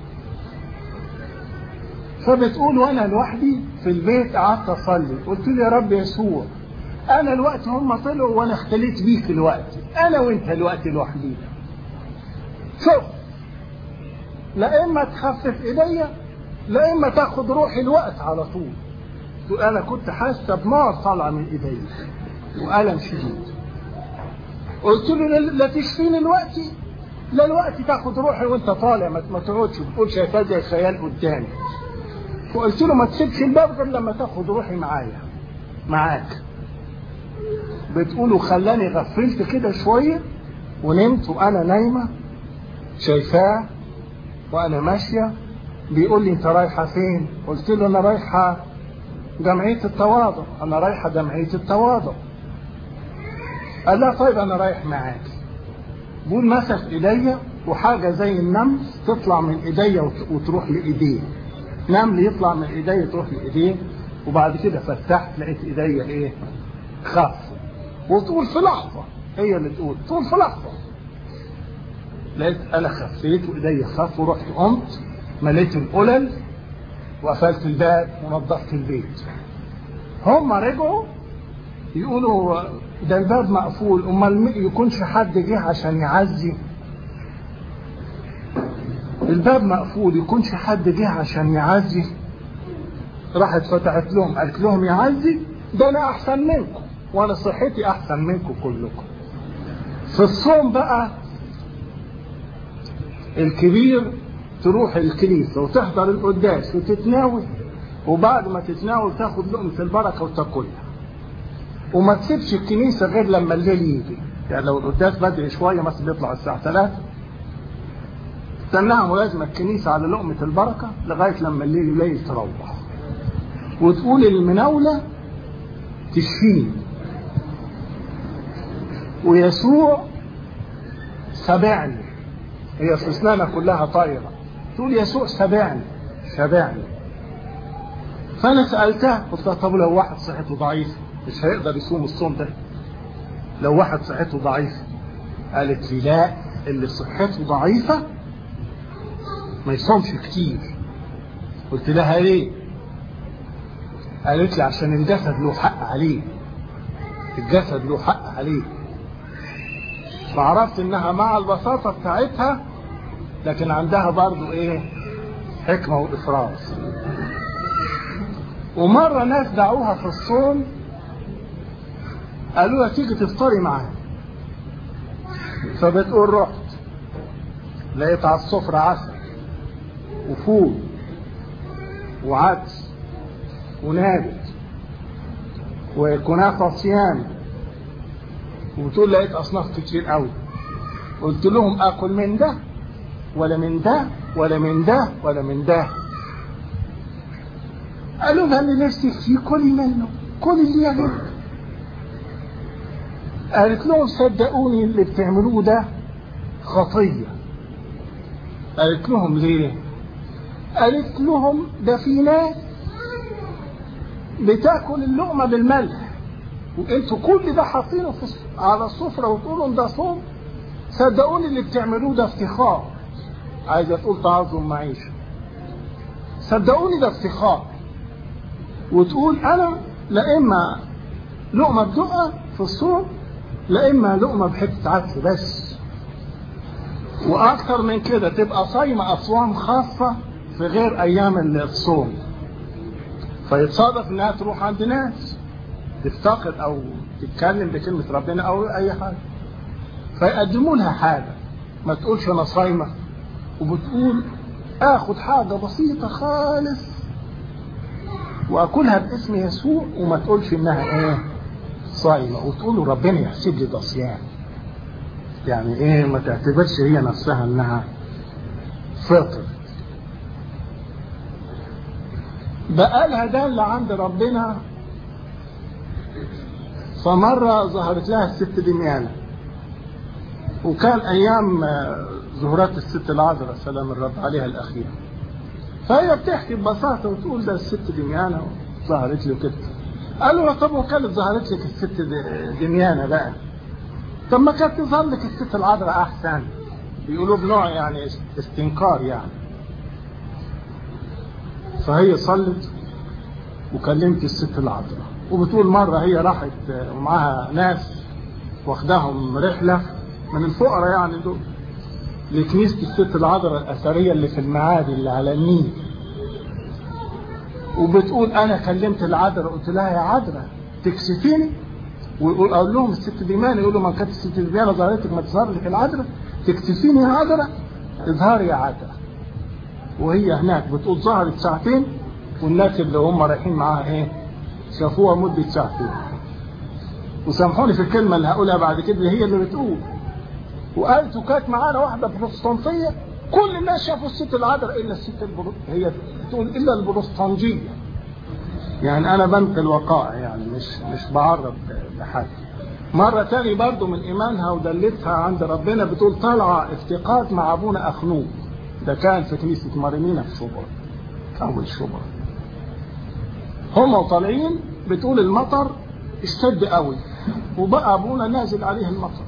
فبتقول وانا لوحدي في البيت قعدت اصلي قلت له يا رب يسوع انا الوقت هم طلعوا وانا اختليت بيك الوقت انا وانت الوقت لوحدينا شوف لا اما تخفف ايديا لا اما تاخد روحي الوقت على طول تقول انا كنت حاسه بنار طالعه من ايديا والم شديد قلت له لا تشفيني الوقت لا الوقت تاخد روحي وانت طالع ما تقعدش تقول شايفاه زي خيال قدامي وقلت له ما تسيبش الباب غير لما تاخد روحي معايا معاك بتقولوا خلاني غفلت كده شويه ونمت وانا نايمه شايفاه وانا ماشيه بيقول لي انت رايحه فين قلت له انا رايحه جمعيه التواضع انا رايحه جمعيه التواضع قال لا طيب انا رايح معاك بقول مسك ايديا وحاجه زي النمل تطلع من ايديا وتروح لايديه نمل يطلع من ايديا تروح لايديه وبعد كده فتحت لقيت ايديا ايه خف وتقول في لحظه هي اللي تقول تقول في لحظه لقيت انا خفيت وايديا خف ورحت قمت مليت القلل وقفلت الباب ونظفت البيت هم رجعوا يقولوا ده الباب مقفول امال يكونش حد جه عشان يعزي الباب مقفول يكونش حد جه عشان يعزي راحت فتحت لهم قالت لهم يعزي ده انا احسن منكم وانا صحتي احسن منكم كلكم في الصوم بقى الكبير تروح الكنيسة وتحضر القداس وتتناول وبعد ما تتناول تاخد لقمة البركة وتاكلها وما تسيبش الكنيسة غير لما الليل يجي يعني لو القداس بدري شوية مثلا بيطلع الساعة 3 تستناها ملازمة الكنيسة على لقمة البركة لغاية لما الليل يليل تروح وتقول المناولة تشفيني ويسوع سبعني هي في اسنانها كلها طايرة تقول يسوع سبعني سبعني فانا سألتها قلت لها طب لو واحد صحته ضعيفة مش هيقدر يصوم الصوم ده لو واحد صحته ضعيفة قالت لي لا اللي صحته ضعيفة ما يصومش كتير قلت لها ليه قالت لي عشان الجسد له حق عليه الجسد له حق عليه فعرفت انها مع البساطة بتاعتها لكن عندها برضو ايه حكمة وافراز ومرة ناس دعوها في الصوم قالوا لها تيجي تفطري معانا فبتقول رحت لقيت على السفرة عسل وفول وعدس ونابت وكنافة صيام وبتقول لقيت أصناف كتير قوي قلت لهم آكل من ده ولا من ده ولا من ده ولا من ده قالوا لها اللي نفسك فيه كلي منه كل اللي يعجبك قالت لهم صدقوني اللي بتعملوه ده خطية قالت لهم ليه قالت لهم ده في ناس بتاكل اللقمة بالملح وانتوا كل ده حاطينه في على السفرة وتقولوا ده صوم صدقوني اللي بتعملوه ده افتخار عايزة تقول تعظم معيشة صدقوني ده افتخار وتقول انا لا اما لقمة بدقة في الصوم لا اما لقمة بحتة عدس بس واكثر من كده تبقى صايمة اصوام خاصة في غير ايام الصوم فيتصادف انها تروح عند ناس تفتقد او تتكلم بكلمة ربنا او اي حاجة فيقدموا لها حاجة ما تقولش انا صايمة وبتقول اخد حاجة بسيطة خالص واكلها باسم يسوع وما تقولش انها ايه صايمة وتقول ربنا يحسب لي ده صيام يعني ايه ما تعتبرش هي نفسها انها فطر بقالها ده اللي عند ربنا فمرة ظهرت لها الست دميانة وكان أيام ظهورات الست العذراء سلام الرب عليها الأخير فهي بتحكي ببساطة وتقول ده الست دميانة ظهرت لي كده قالوا له طب وكانت ظهرت لك الست دميانة بقى طب ما كانت تظهر لك الست العذراء أحسن بيقولوا بنوع يعني استنكار يعني فهي صلت وكلمت الست العذراء وبتقول مرة هي راحت ومعاها ناس واخداهم رحلة من الفقراء يعني دول لكنيسة الست العذراء الأثرية اللي في المعادي اللي على النيل وبتقول أنا كلمت العذراء قلت لها يا عذراء تكسفيني ويقول أقول لهم الست ديمان يقولوا ما كانت الست ديمان ظهرتك ما تظهر لك العذراء تكسفيني يا عذراء اظهري يا عذراء وهي هناك بتقول ظهرت ساعتين والناس اللي هم رايحين معاها ايه شافوها مدة ساعتين وسامحوني في الكلمة اللي هقولها بعد كده اللي هي اللي بتقول وقالت وكانت معانا واحدة بروتستانتية كل الناس شافوا الست العذراء إلا الست البرو... هي بتقول إلا البروتستانجية يعني أنا بنقل وقائع يعني مش مش بعرض لحد مرة تاني برضو من إيمانها ودلتها عند ربنا بتقول طالعة افتقاد مع أبونا أخنوب ده كان في كنيسة مريمينا في شبرا أول شبرا هم وطالعين بتقول المطر اشتد قوي وبقى أبونا نازل عليه المطر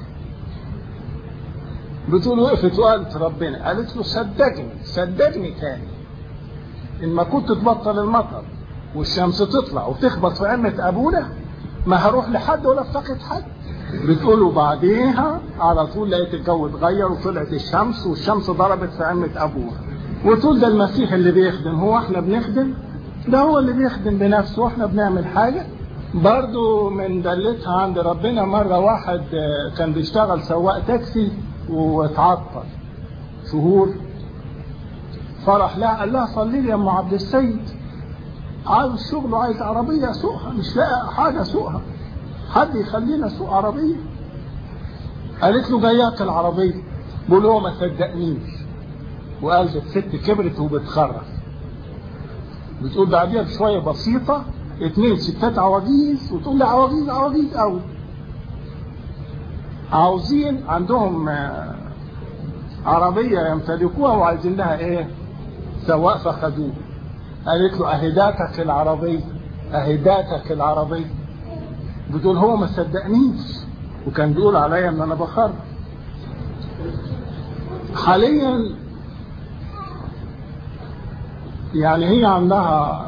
بتقول وقفت وقالت ربنا قالت له صدقني صدقني تاني إن ما كنت تبطل المطر والشمس تطلع وتخبط في عمة أبونا ما هروح لحد ولا افتقد حد بتقول وبعديها على طول لقيت الجو اتغير وطلعت الشمس والشمس ضربت في عمة أبوها وتقول ده المسيح اللي بيخدم هو احنا بنخدم ده هو اللي بيخدم بنفسه واحنا بنعمل حاجة برضو من دلتها عند ربنا مرة واحد كان بيشتغل سواق تاكسي واتعطل شهور فرح لها قال لها صلي لي يا ام عبد السيد عاوز شغل وعايز عربية اسوقها مش لاقي حاجة اسوقها حد يخلينا اسوق عربية قالت له جاياك العربية بقول هو ما صدقنيش وقال ده الست كبرت وبتخرف بتقول بعديها بشوية بسيطة اتنين ستات عواجيز وتقول لي عواجيز عواجيز قوي عاوزين عندهم عربية يمتلكوها وعايزين لها ايه سواق فخدوه قالت له اهداتك العربية اهداتك العربية بتقول هو ما صدقنيش وكان بيقول عليا ان انا بخرب حاليا يعني هي عندها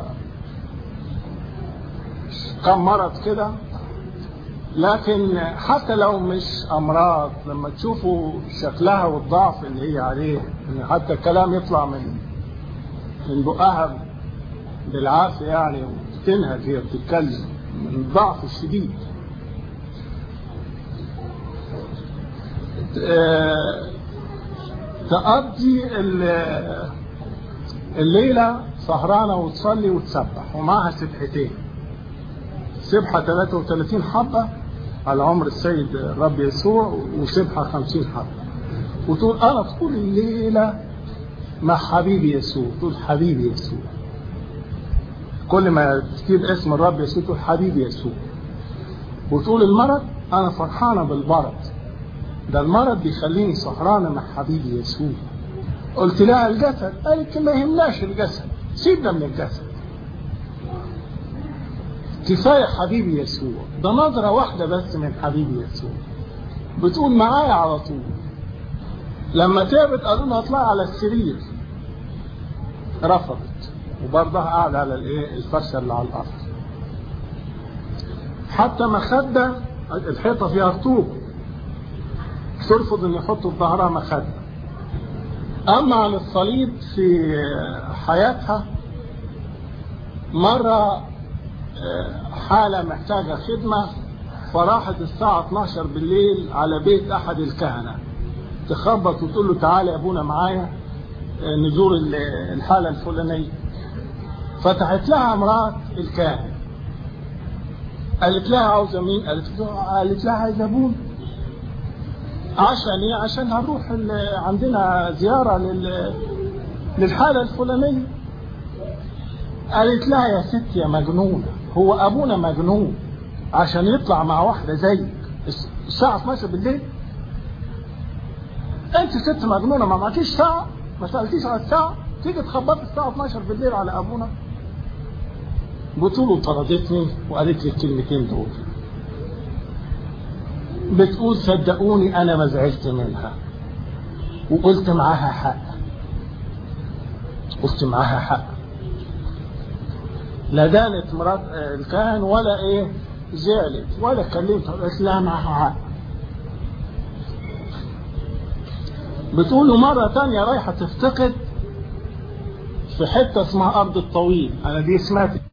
كم مرض كده لكن حتى لو مش امراض لما تشوفوا شكلها والضعف اللي هي عليه ان حتى الكلام يطلع من من بقها بالعافيه يعني وتنهج هي بتتكلم من الضعف الشديد تقضي الليله سهرانه وتصلي وتسبح ومعها سبحتين سبحة 33 حبة على عمر السيد الرب يسوع وسبحة 50 حبة وتقول أنا طول الليلة مع حبيبي يسوع تقول حبيبي يسوع كل ما تكتب اسم الرب يسوع تقول حبيبي يسوع وتقول المرض أنا فرحانة بالمرض ده المرض بيخليني سهرانة مع حبيبي يسوع قلت لها الجسد قالت ما يهمناش الجسد سيبنا من الجسد كفاية حبيبي يسوع ده نظرة واحدة بس من حبيبي يسوع بتقول معايا على طول لما تعبت قالوا لها اطلعي على السرير رفضت وبرضها قاعدة على الايه الفرشة اللي على الأرض حتى مخدة الحيطة فيها رطوب ترفض ان يحطوا في ظهرها مخدة أما عن الصليب في حياتها مرة حالة محتاجة خدمة فراحت الساعة 12 بالليل على بيت أحد الكهنة تخبط وتقول له تعالى يا أبونا معايا نزور الحالة الفلانية فتحت لها مرات الكاهن قالت لها عاوزة مين؟ قالت له قالت لها عايزة أبونا عشان ايه؟ عشان هنروح عندنا زيارة لل للحالة الفلانية قالت لها يا ست يا مجنونة هو أبونا مجنون عشان يطلع مع واحدة زيك الساعة 12 بالليل أنت ست مجنونة ما معكيش ساعة ما سألتيش على الساعة تيجي تخبط الساعة 12 بالليل على أبونا بطوله طردتني وقالت لي الكلمتين دول بتقول صدقوني أنا ما زعلت منها وقلت معاها حق قلت معاها حق لا دانت مرات الكاهن ولا ايه زعلت ولا كلمتها قالت لها معها حق بتقول مرة تانية رايحة تفتقد في حتة اسمها أرض الطويل أنا دي سمعت